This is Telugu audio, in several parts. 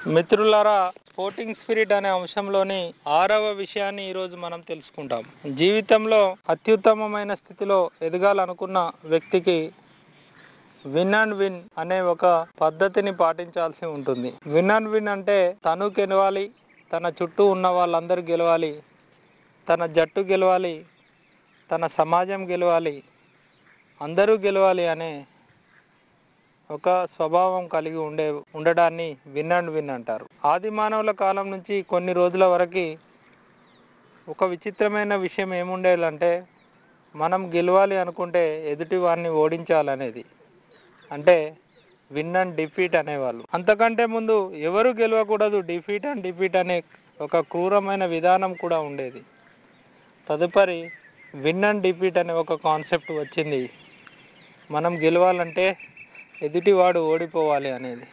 మిత్రులారా స్పోర్టింగ్ స్పిరిట్ అనే అంశంలోని ఆరవ విషయాన్ని ఈరోజు మనం తెలుసుకుంటాం జీవితంలో అత్యుత్తమమైన స్థితిలో ఎదగాలనుకున్న వ్యక్తికి విన్ అండ్ విన్ అనే ఒక పద్ధతిని పాటించాల్సి ఉంటుంది విన్ అండ్ విన్ అంటే తను గెలవాలి తన చుట్టూ ఉన్న వాళ్ళందరూ గెలవాలి తన జట్టు గెలవాలి తన సమాజం గెలవాలి అందరూ గెలవాలి అనే ఒక స్వభావం కలిగి ఉండే ఉండడాన్ని విన్ అండ్ విన్ అంటారు ఆది మానవుల కాలం నుంచి కొన్ని రోజుల వరకు ఒక విచిత్రమైన విషయం ఏముండేదంటే మనం గెలవాలి అనుకుంటే ఎదుటి వారిని ఓడించాలనేది అంటే విన్ అండ్ డిఫీట్ అనేవాళ్ళు అంతకంటే ముందు ఎవరు గెలవకూడదు డిఫీట్ అండ్ డిఫీట్ అనే ఒక క్రూరమైన విధానం కూడా ఉండేది తదుపరి విన్ అండ్ డిఫీట్ అనే ఒక కాన్సెప్ట్ వచ్చింది మనం గెలవాలంటే ఎదుటివాడు ఓడిపోవాలి అనేది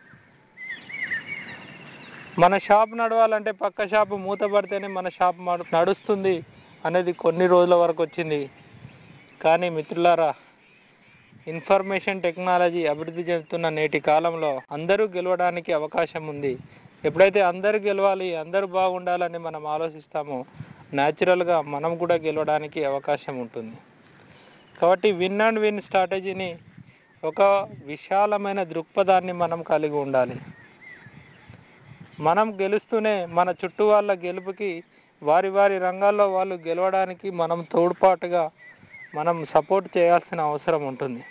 మన షాప్ నడవాలంటే పక్క షాపు మూతపడితేనే మన షాప్ మడు- నడుస్తుంది అనేది కొన్ని రోజుల వరకు వచ్చింది కానీ మిత్రులారా ఇన్ఫర్మేషన్ టెక్నాలజీ అభివృద్ధి చెందుతున్న నేటి కాలంలో అందరూ గెలవడానికి అవకాశం ఉంది ఎప్పుడైతే అందరూ గెలవాలి అందరూ బాగుండాలని మనం ఆలోచిస్తామో న్యాచురల్గా మనం కూడా గెలవడానికి అవకాశం ఉంటుంది కాబట్టి విన్ అండ్ విన్ స్ట్రాటజీని ఒక విశాలమైన దృక్పథాన్ని మనం కలిగి ఉండాలి మనం గెలుస్తూనే మన చుట్టూ వాళ్ళ గెలుపుకి వారి వారి రంగాల్లో వాళ్ళు గెలవడానికి మనం తోడ్పాటుగా మనం సపోర్ట్ చేయాల్సిన అవసరం ఉంటుంది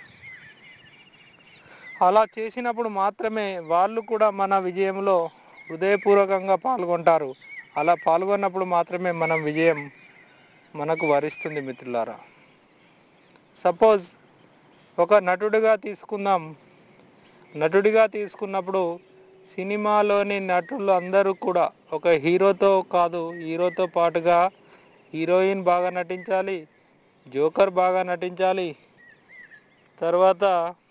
అలా చేసినప్పుడు మాత్రమే వాళ్ళు కూడా మన విజయంలో హృదయపూర్వకంగా పాల్గొంటారు అలా పాల్గొన్నప్పుడు మాత్రమే మనం విజయం మనకు వరిస్తుంది మిత్రులారా సపోజ్ ఒక నటుడిగా తీసుకుందాం నటుడిగా తీసుకున్నప్పుడు సినిమాలోని నటులు అందరూ కూడా ఒక హీరోతో కాదు హీరోతో పాటుగా హీరోయిన్ బాగా నటించాలి జోకర్ బాగా నటించాలి తర్వాత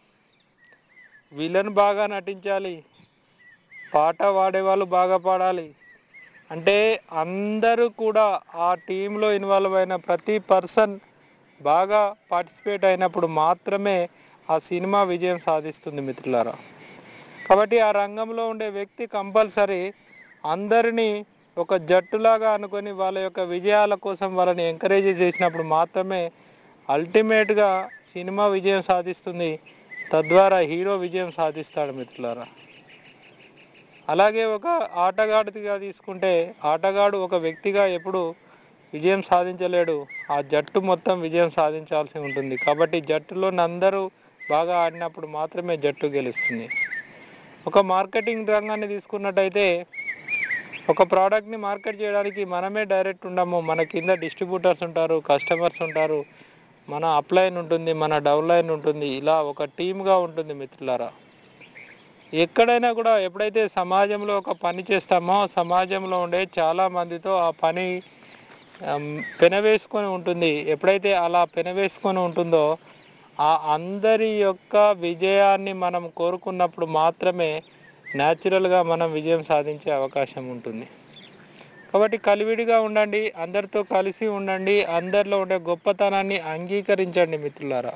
విలన్ బాగా నటించాలి పాట పాడేవాళ్ళు బాగా పాడాలి అంటే అందరూ కూడా ఆ టీంలో ఇన్వాల్వ్ అయిన ప్రతి పర్సన్ బాగా పార్టిసిపేట్ అయినప్పుడు మాత్రమే ఆ సినిమా విజయం సాధిస్తుంది మిత్రులారా కాబట్టి ఆ రంగంలో ఉండే వ్యక్తి కంపల్సరీ అందరినీ ఒక జట్టులాగా అనుకొని వాళ్ళ యొక్క విజయాల కోసం వాళ్ళని ఎంకరేజ్ చేసినప్పుడు మాత్రమే అల్టిమేట్గా సినిమా విజయం సాధిస్తుంది తద్వారా హీరో విజయం సాధిస్తాడు మిత్రులారా అలాగే ఒక ఆటగాడిగా తీసుకుంటే ఆటగాడు ఒక వ్యక్తిగా ఎప్పుడు విజయం సాధించలేడు ఆ జట్టు మొత్తం విజయం సాధించాల్సి ఉంటుంది కాబట్టి జట్టులో అందరూ బాగా ఆడినప్పుడు మాత్రమే జట్టు గెలుస్తుంది ఒక మార్కెటింగ్ రంగాన్ని తీసుకున్నట్టయితే ఒక ప్రోడక్ట్ని మార్కెట్ చేయడానికి మనమే డైరెక్ట్ ఉండము మన కింద డిస్ట్రిబ్యూటర్స్ ఉంటారు కస్టమర్స్ ఉంటారు మన అప్లైన్ ఉంటుంది మన డౌన్లైన్ ఉంటుంది ఇలా ఒక టీమ్గా ఉంటుంది మిత్రులారా ఎక్కడైనా కూడా ఎప్పుడైతే సమాజంలో ఒక పని చేస్తామో సమాజంలో ఉండే చాలా మందితో ఆ పని ఆమ్, పెనవేసుకొని ఉంటుంది ఎప్పుడైతే అలా పెనవేసుకొని ఉంటుందో ఆ అందరి యొక్క విజయాన్ని మనం కోరుకున్నప్పుడు మాత్రమే న్యాచురల్గా మనం విజయం సాధించే అవకాశం ఉంటుంది కాబట్టి కలివిడిగా ఉండండి అందరితో కలిసి ఉండండి అందరిలో ఉండే గొప్పతనాన్ని అంగీకరించండి మిత్రులారా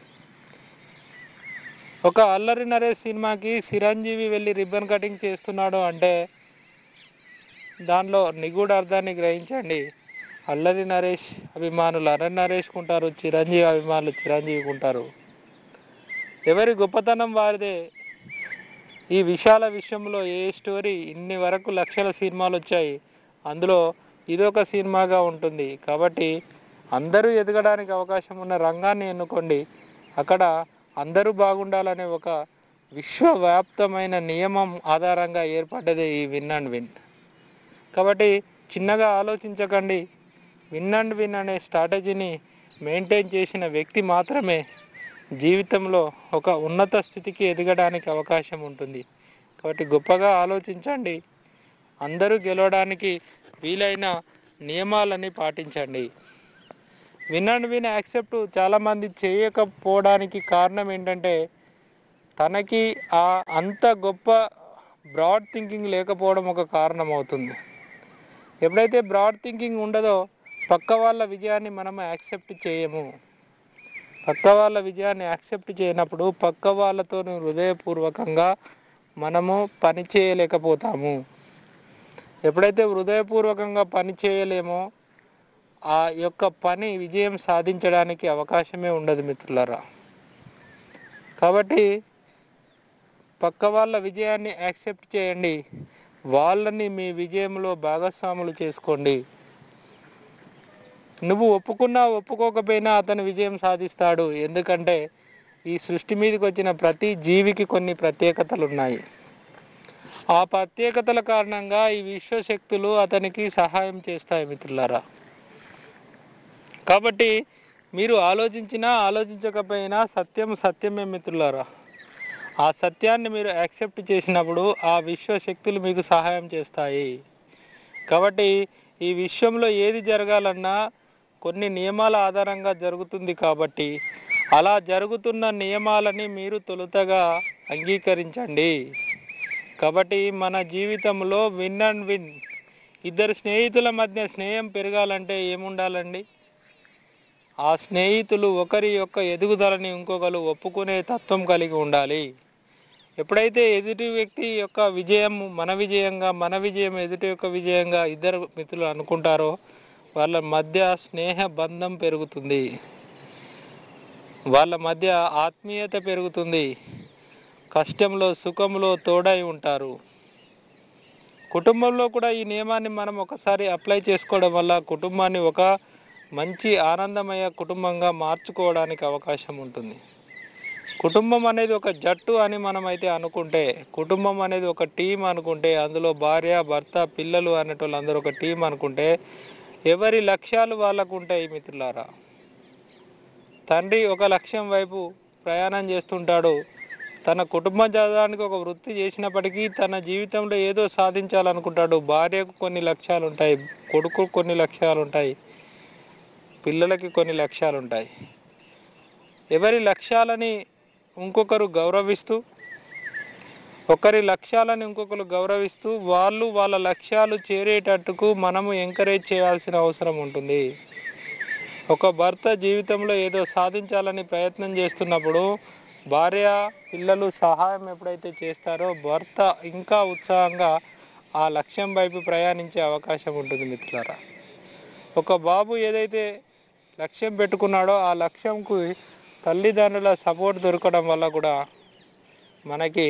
ఒక అల్లరి నరేష్ సినిమాకి చిరంజీవి వెళ్ళి రిబ్బన్ కటింగ్ చేస్తున్నాడు అంటే దానిలో నిగూఢ అర్థాన్ని గ్రహించండి అల్లరి నరేష్ అభిమానులు అల్లరి నరేష్కు ఉంటారు చిరంజీవి అభిమానులు చిరంజీవికి ఉంటారు ఎవరి గొప్పతనం వారిదే ఈ విశాల విషయంలో ఏ స్టోరీ ఇన్ని వరకు లక్షల సినిమాలు వచ్చాయి అందులో ఇదొక సినిమాగా ఉంటుంది కాబట్టి అందరూ ఎదగడానికి అవకాశం ఉన్న రంగాన్ని ఎన్నుకోండి అక్కడ అందరూ బాగుండాలనే ఒక విశ్వవ్యాప్తమైన నియమం ఆధారంగా ఏర్పడ్డది ఈ విన్ అండ్ విన్ కాబట్టి చిన్నగా ఆలోచించకండి విన్ అండ్ విన్ అనే స్ట్రాటజీని మెయింటైన్ చేసిన వ్యక్తి మాత్రమే జీవితంలో ఒక ఉన్నత స్థితికి ఎదగడానికి అవకాశం ఉంటుంది కాబట్టి గొప్పగా ఆలోచించండి అందరూ గెలవడానికి వీలైన నియమాలని పాటించండి విన్ అండ్ విన్ యాక్సెప్ట్ చాలామంది చేయకపోవడానికి కారణం ఏంటంటే తనకి ఆ అంత గొప్ప బ్రాడ్ థింకింగ్ లేకపోవడం ఒక కారణం అవుతుంది ఎప్పుడైతే బ్రాడ్ థింకింగ్ ఉండదో పక్క వాళ్ళ విజయాన్ని మనం యాక్సెప్ట్ చేయము పక్క వాళ్ళ విజయాన్ని యాక్సెప్ట్ చేయనప్పుడు పక్క వాళ్ళతో నువ్వు హృదయపూర్వకంగా మనము పని చేయలేకపోతాము ఎప్పుడైతే హృదయపూర్వకంగా పని చేయలేమో ఆ యొక్క పని విజయం సాధించడానికి అవకాశమే ఉండదు మిత్రులారా కాబట్టి పక్క వాళ్ళ విజయాన్ని యాక్సెప్ట్ చేయండి వాళ్ళని మీ విజయంలో భాగస్వాములు చేసుకోండి నువ్వు ఒప్పుకున్నా ఒప్పుకోకపోయినా అతను విజయం సాధిస్తాడు ఎందుకంటే ఈ సృష్టి మీదకి వచ్చిన ప్రతి జీవికి కొన్ని ప్రత్యేకతలు ఉన్నాయి ఆ ప్రత్యేకతల కారణంగా ఈ విశ్వశక్తులు అతనికి సహాయం చేస్తాయి మిత్రులారా కాబట్టి మీరు ఆలోచించినా ఆలోచించకపోయినా సత్యం సత్యమే మిత్రులారా ఆ సత్యాన్ని మీరు యాక్సెప్ట్ చేసినప్పుడు ఆ విశ్వశక్తులు మీకు సహాయం చేస్తాయి కాబట్టి ఈ విశ్వంలో ఏది జరగాలన్నా కొన్ని నియమాల ఆధారంగా జరుగుతుంది కాబట్టి అలా జరుగుతున్న నియమాలని మీరు తొలుతగా అంగీకరించండి కాబట్టి మన జీవితంలో విన్ అండ్ విన్ ఇద్దరు స్నేహితుల మధ్య స్నేహం పెరగాలంటే ఏముండాలండి ఆ స్నేహితులు ఒకరి యొక్క ఎదుగుదలని ఇంకొకరు ఒప్పుకునే తత్వం కలిగి ఉండాలి ఎప్పుడైతే ఎదుటి వ్యక్తి యొక్క విజయం మన విజయంగా మన విజయం ఎదుటి యొక్క విజయంగా ఇద్దరు మిత్రులు అనుకుంటారో వాళ్ళ మధ్య స్నేహ బంధం పెరుగుతుంది వాళ్ళ మధ్య ఆత్మీయత పెరుగుతుంది కష్టంలో సుఖంలో తోడై ఉంటారు కుటుంబంలో కూడా ఈ నియమాన్ని మనం ఒకసారి అప్లై చేసుకోవడం వల్ల కుటుంబాన్ని ఒక మంచి ఆనందమయ కుటుంబంగా మార్చుకోవడానికి అవకాశం ఉంటుంది కుటుంబం అనేది ఒక జట్టు అని మనం అయితే అనుకుంటే కుటుంబం అనేది ఒక టీం అనుకుంటే అందులో భార్య భర్త పిల్లలు అనేటోళ్ళు అందరూ ఒక టీం అనుకుంటే ఎవరి లక్ష్యాలు వాళ్ళకు ఉంటాయి మిత్రులారా తండ్రి ఒక లక్ష్యం వైపు ప్రయాణం చేస్తుంటాడు తన కుటుంబం చదవడానికి ఒక వృత్తి చేసినప్పటికీ తన జీవితంలో ఏదో సాధించాలనుకుంటాడు భార్యకు కొన్ని లక్ష్యాలు ఉంటాయి కొడుకు కొన్ని లక్ష్యాలు ఉంటాయి పిల్లలకి కొన్ని లక్ష్యాలు ఉంటాయి ఎవరి లక్ష్యాలని ఇంకొకరు గౌరవిస్తూ ఒకరి లక్ష్యాలను ఇంకొకరు గౌరవిస్తూ వాళ్ళు వాళ్ళ లక్ష్యాలు చేరేటట్టుకు మనము ఎంకరేజ్ చేయాల్సిన అవసరం ఉంటుంది ఒక భర్త జీవితంలో ఏదో సాధించాలని ప్రయత్నం చేస్తున్నప్పుడు భార్య పిల్లలు సహాయం ఎప్పుడైతే చేస్తారో భర్త ఇంకా ఉత్సాహంగా ఆ లక్ష్యం వైపు ప్రయాణించే అవకాశం ఉంటుంది మిత్రులారా ఒక బాబు ఏదైతే లక్ష్యం పెట్టుకున్నాడో ఆ లక్ష్యంకు తల్లిదండ్రుల సపోర్ట్ దొరకడం వల్ల కూడా మనకి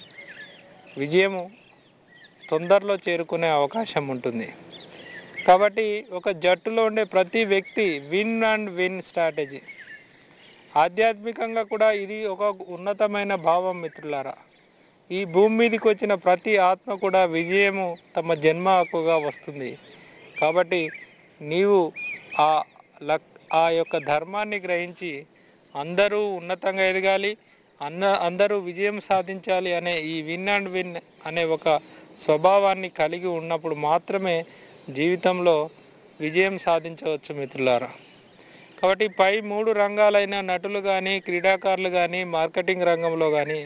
విజయము తొందరలో చేరుకునే అవకాశం ఉంటుంది కాబట్టి ఒక జట్టులో ఉండే ప్రతి వ్యక్తి విన్ అండ్ విన్ స్ట్రాటజీ ఆధ్యాత్మికంగా కూడా ఇది ఒక ఉన్నతమైన భావం మిత్రులారా ఈ భూమి మీదకి వచ్చిన ప్రతి ఆత్మ కూడా విజయము తమ జన్మ హక్కుగా వస్తుంది కాబట్టి నీవు ఆ లక్ ఆ యొక్క ధర్మాన్ని గ్రహించి అందరూ ఉన్నతంగా ఎదగాలి అన్న అందరూ విజయం సాధించాలి అనే ఈ విన్ అండ్ విన్ అనే ఒక స్వభావాన్ని కలిగి ఉన్నప్పుడు మాత్రమే జీవితంలో విజయం సాధించవచ్చు మిత్రులారా కాబట్టి పై మూడు రంగాలైన నటులు కానీ క్రీడాకారులు కానీ మార్కెటింగ్ రంగంలో కానీ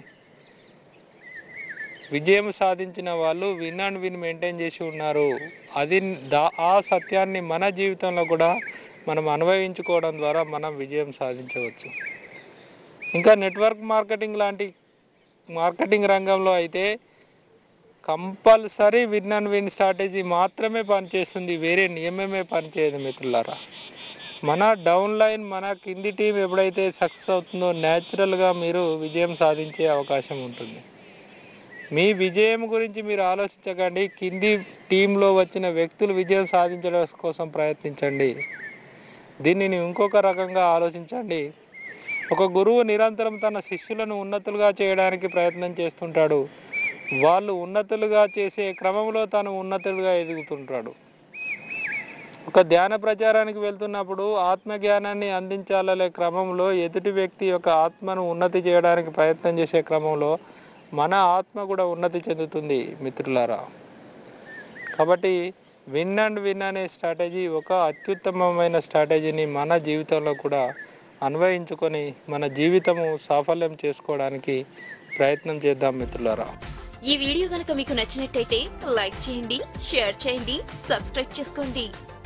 విజయం సాధించిన వాళ్ళు విన్ అండ్ విన్ మెయింటైన్ చేసి ఉన్నారు అది దా ఆ సత్యాన్ని మన జీవితంలో కూడా మనం అనుభవించుకోవడం ద్వారా మనం విజయం సాధించవచ్చు ఇంకా నెట్వర్క్ మార్కెటింగ్ లాంటి మార్కెటింగ్ రంగంలో అయితే compulsory win and win strategy మాత్రమే పనిచేస్తుంది వేరే నియమమే పనిచేయదు మిత్రులారా మన డౌన్ లైన్ మన కింది టీం ఎప్పుడైతే సక్సెస్ అవుతుందో న్యాచురల్గా మీరు విజయం సాధించే అవకాశం ఉంటుంది మీ విజయం గురించి మీరు ఆలోచించకండి కింది టీంలో వచ్చిన వ్యక్తులు విజయం సాధించడం కోసం ప్రయత్నించండి దీనిని ఇంకొక రకంగా ఆలోచించండి ఒక గురువు నిరంతరం తన శిష్యులను ఉన్నతులుగా చేయడానికి ప్రయత్నం చేస్తుంటాడు వాళ్ళు ఉన్నతులుగా చేసే క్రమంలో తను ఉన్నతులుగా ఎదుగుతుంటాడు ఒక ధ్యాన ప్రచారానికి వెళ్తున్నప్పుడు ఆత్మ జ్ఞానాన్ని అందించాలనే క్రమంలో ఎదుటి వ్యక్తి యొక్క ఆత్మను ఉన్నతి చేయడానికి ప్రయత్నం చేసే క్రమంలో మన ఆత్మ కూడా ఉన్నతి చెందుతుంది మిత్రులారా కాబట్టి విన్ అండ్ విన్ అనే స్ట్రాటజీ ఒక అత్యుత్తమమైన స్ట్రాటజీని మన జీవితంలో కూడా అన్వయించుకొని మన జీవితము సాఫల్యం చేసుకోవడానికి ప్రయత్నం చేద్దాం మిత్రులారా ఈ వీడియో గనక మీకు నచ్చినట్టయితే లైక్ చేయండి షేర్ చేయండి సబ్స్క్రైబ్ చేసుకోండి